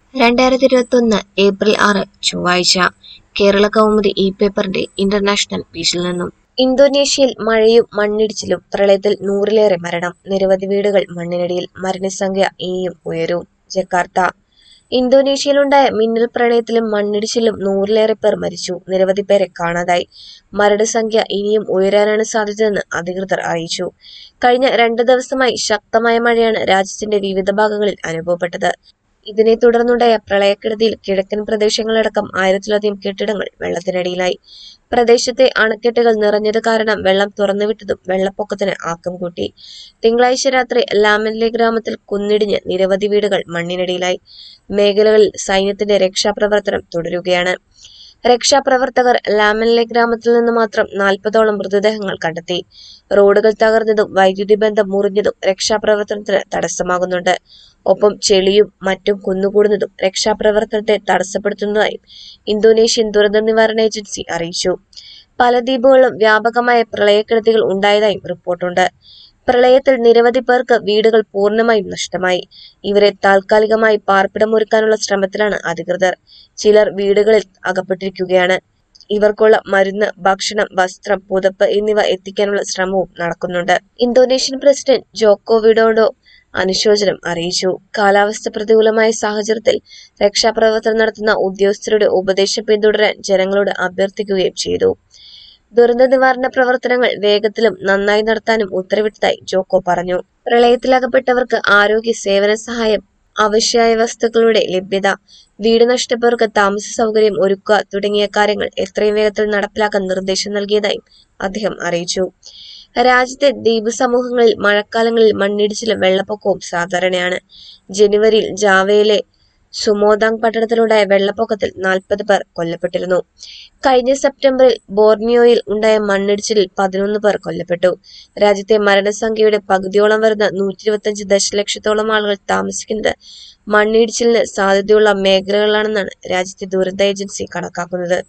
രണ്ടായിരത്തി ഇരുപത്തൊന്ന് ഏപ്രിൽ ആറ് ചൊവ്വാഴ്ച കേരള കൗമുദി ഈ പേപ്പറിന്റെ ഇന്റർനാഷണൽ പേജിൽ നിന്നും ഇന്തോനേഷ്യയിൽ മഴയും മണ്ണിടിച്ചിലും പ്രളയത്തിൽ നൂറിലേറെ മരണം നിരവധി വീടുകൾ മണ്ണിനടിയിൽ മരണസംഖ്യ ഇനിയും ഉയരും ജക്കാർത്ത ഇന്തോനേഷ്യയിലുണ്ടായ മിന്നൽ പ്രളയത്തിലും മണ്ണിടിച്ചിലും നൂറിലേറെ പേർ മരിച്ചു നിരവധി പേരെ കാണാതായി മരണസംഖ്യ ഇനിയും ഉയരാനാണ് സാധ്യതയെന്ന് അധികൃതർ അറിയിച്ചു കഴിഞ്ഞ രണ്ട് ദിവസമായി ശക്തമായ മഴയാണ് രാജ്യത്തിന്റെ വിവിധ ഭാഗങ്ങളിൽ അനുഭവപ്പെട്ടത് ഇതിനെ തുടർന്നുണ്ടായ പ്രളയക്കെടുതിയിൽ കിഴക്കൻ പ്രദേശങ്ങളടക്കം ആയിരത്തിലധികം കെട്ടിടങ്ങൾ വെള്ളത്തിനടിയിലായി പ്രദേശത്തെ അണക്കെട്ടുകൾ നിറഞ്ഞത് കാരണം വെള്ളം തുറന്നുവിട്ടതും വെള്ളപ്പൊക്കത്തിന് ആക്കം കൂട്ടി തിങ്കളാഴ്ച രാത്രി ലാമൻലെ ഗ്രാമത്തിൽ കുന്നിടിഞ്ഞ് നിരവധി വീടുകൾ മണ്ണിനടിയിലായി മേഖലകളിൽ സൈന്യത്തിന്റെ രക്ഷാപ്രവർത്തനം തുടരുകയാണ് രക്ഷാപ്രവർത്തകർ ലാമൻലെ ഗ്രാമത്തിൽ നിന്ന് മാത്രം നാൽപ്പതോളം മൃതദേഹങ്ങൾ കണ്ടെത്തി റോഡുകൾ തകർന്നതും വൈദ്യുതി ബന്ധം മുറിഞ്ഞതും രക്ഷാപ്രവർത്തനത്തിന് തടസ്സമാകുന്നുണ്ട് ഒപ്പം ചെളിയും മറ്റും കുന്നുകൂടുന്നതും രക്ഷാപ്രവർത്തനത്തെ തടസ്സപ്പെടുത്തുന്നതായും ഇന്തോനേഷ്യൻ ദുരന്ത നിവാരണ ഏജൻസി അറിയിച്ചു പല ദ്വീപുകളിലും വ്യാപകമായ പ്രളയക്കെടുതികൾ ഉണ്ടായതായും റിപ്പോർട്ടുണ്ട് പ്രളയത്തിൽ നിരവധി പേർക്ക് വീടുകൾ പൂർണ്ണമായും നഷ്ടമായി ഇവരെ താൽക്കാലികമായി പാർപ്പിടമൊരുക്കാനുള്ള ശ്രമത്തിലാണ് അധികൃതർ ചിലർ വീടുകളിൽ അകപ്പെട്ടിരിക്കുകയാണ് ഇവർക്കുള്ള മരുന്ന് ഭക്ഷണം വസ്ത്രം പുതപ്പ് എന്നിവ എത്തിക്കാനുള്ള ശ്രമവും നടക്കുന്നുണ്ട് ഇന്തോനേഷ്യൻ പ്രസിഡന്റ് ജോക്കോ വിഡോഡോ അനുശോചനം അറിയിച്ചു കാലാവസ്ഥ പ്രതികൂലമായ സാഹചര്യത്തിൽ രക്ഷാപ്രവർത്തനം നടത്തുന്ന ഉദ്യോഗസ്ഥരുടെ ഉപദേശം പിന്തുടരാൻ ജനങ്ങളോട് അഭ്യർത്ഥിക്കുകയും ചെയ്തു ദുരന്ത നിവാരണ പ്രവർത്തനങ്ങൾ വേഗത്തിലും നന്നായി നടത്താനും ഉത്തരവിട്ടതായി ജോക്കോ പറഞ്ഞു പ്രളയത്തിലകപ്പെട്ടവർക്ക് ആരോഗ്യ സേവന സഹായം അവശ്യായ വസ്തുക്കളുടെ ലഭ്യത വീട് നഷ്ടപ്പെട്ടവർക്ക് താമസ സൗകര്യം ഒരുക്കുക തുടങ്ങിയ കാര്യങ്ങൾ എത്രയും വേഗത്തിൽ നടപ്പിലാക്കാൻ നിർദ്ദേശം നൽകിയതായും അദ്ദേഹം അറിയിച്ചു രാജ്യത്തെ ദ്വീപ് സമൂഹങ്ങളിൽ മഴക്കാലങ്ങളിൽ മണ്ണിടിച്ചിലും വെള്ളപ്പൊക്കവും സാധാരണയാണ് ജനുവരിയിൽ ജാവയിലെ സുമോദാങ് പട്ടണത്തിലുണ്ടായ വെള്ളപ്പൊക്കത്തിൽ നാൽപ്പത് പേർ കൊല്ലപ്പെട്ടിരുന്നു കഴിഞ്ഞ സെപ്റ്റംബറിൽ ബോർണിയോയിൽ ഉണ്ടായ മണ്ണിടിച്ചിലിൽ പതിനൊന്ന് പേർ കൊല്ലപ്പെട്ടു രാജ്യത്തെ മരണസംഖ്യയുടെ പകുതിയോളം വരുന്ന നൂറ്റി ഇരുപത്തിയഞ്ച് ദശലക്ഷത്തോളം ആളുകൾ താമസിക്കുന്നത് മണ്ണിടിച്ചിലിന് സാധ്യതയുള്ള മേഖലകളിലാണെന്നാണ് രാജ്യത്തെ ദുരന്ത ഏജൻസി കണക്കാക്കുന്നത്